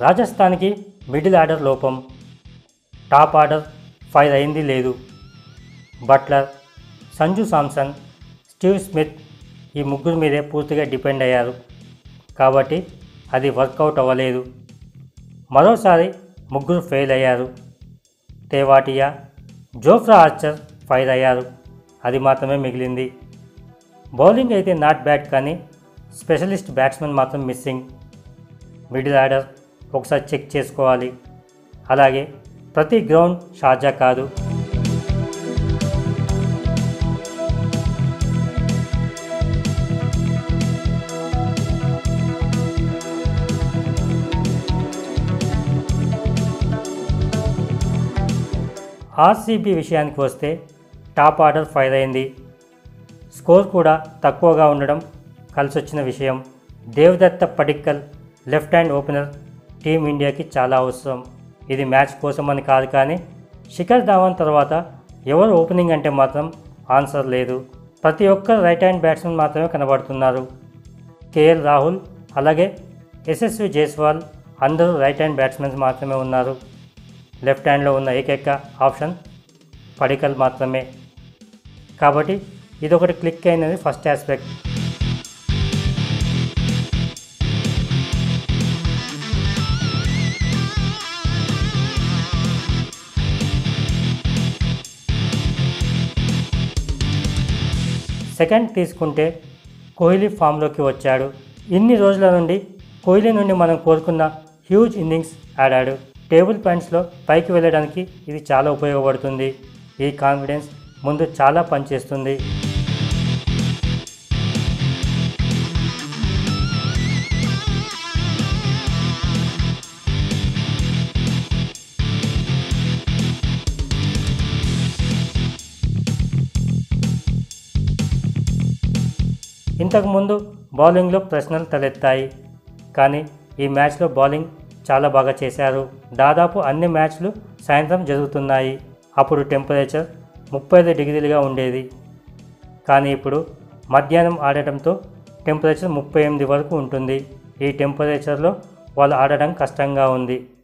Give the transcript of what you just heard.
రాజస్థాన్కి middle order లోపం top order fire అయింది లేదు Butler Sanju Samson Steve Smith ఈ ముగ్గురు మీదే పూర్తిగా డిపెండ్ అయ్యారు కాబట్టి అది వర్కౌట్ అవ్వలేదు మరోసారి ముగ్గురు ఫెయిల్ అయ్యారు తేవాటియా జోఫ్రా ఆర్చర్ ఫైర్ అయ్యారు అది మాత్రమే మిగిలింది బౌలింగ్ అయితే నాట్ బ్యాడ్ కానీ స్పెషలిస్ట్ బ్యాట్స్మెన్ మాత్రం మిస్సింగ్ మిడిల్ ఆర్డర్ ఒకసారి చెక్ చేసుకోవాలి అలాగే ప్రతి గ్రౌండ్ షార్జా కాదు ఆర్సీబీ విషయానికి వస్తే టాప్ ఆర్డర్ ఫైర్ అయింది స్కోర్ కూడా తక్కువగా ఉండడం కలిసొచ్చిన విషయం Devdutt Padikkal left hand opener టీమిండియాకి చాలా అవసరం ఇది మ్యాచ్ కోసం అని కాదు కానీ శిఖర్ ధావన్ తర్వాత ఎవరు ఓపెనింగ్ అంటే మాత్రం ఆన్సర్ లేదు ప్రతి ఒక్క రైట్ హ్యాండ్ బ్యాట్స్మెన్ మాత్రమే కనబడుతున్నారు కేఎల్ రాహుల్ అలాగే యశస్వి జైస్వాల్ అందరూ రైట్ హ్యాండ్ బ్యాట్స్మెన్స్ మాత్రమే ఉన్నారు లెఫ్ట్ హ్యాండ్లో ఉన్న ఏకైక ఆప్షన్ పడికల్ మాత్రమే కాబట్టి ఇదొకటి క్లిక్ అయినది ఫస్ట్ ఆస్పెక్ట్ సెకండ్ తీసుకుంటే కోహ్లీ ఫామ్లోకి వచ్చాడు ఇన్ని రోజుల నుండి కోహ్లీ నుండి మనం కోరుకున్న హ్యూజ్ ఇన్నింగ్స్ ఆడాడు టేబుల్ పాయింట్స్లో పైకి వెళ్ళడానికి ఇది చాలా ఉపయోగపడుతుంది ఈ కాన్ఫిడెన్స్ ముందు చాలా పనిచేస్తుంది ఇంతకుముందు బౌలింగ్లో ప్రశ్నలు తలెత్తాయి కానీ ఈ మ్యాచ్లో బౌలింగ్ చాలా బాగా చేశారు దాదాపు అన్ని మ్యాచ్లు సాయంత్రం జరుగుతున్నాయి అప్పుడు టెంపరేచర్ ముప్పై ఐదు డిగ్రీలుగా ఉండేది కానీ ఇప్పుడు మధ్యాహ్నం ఆడటంతో టెంపరేచర్ ముప్పై ఎనిమిది వరకు ఉంటుంది ఈ టెంపరేచర్లో వాళ్ళు ఆడడం కష్టంగా ఉంది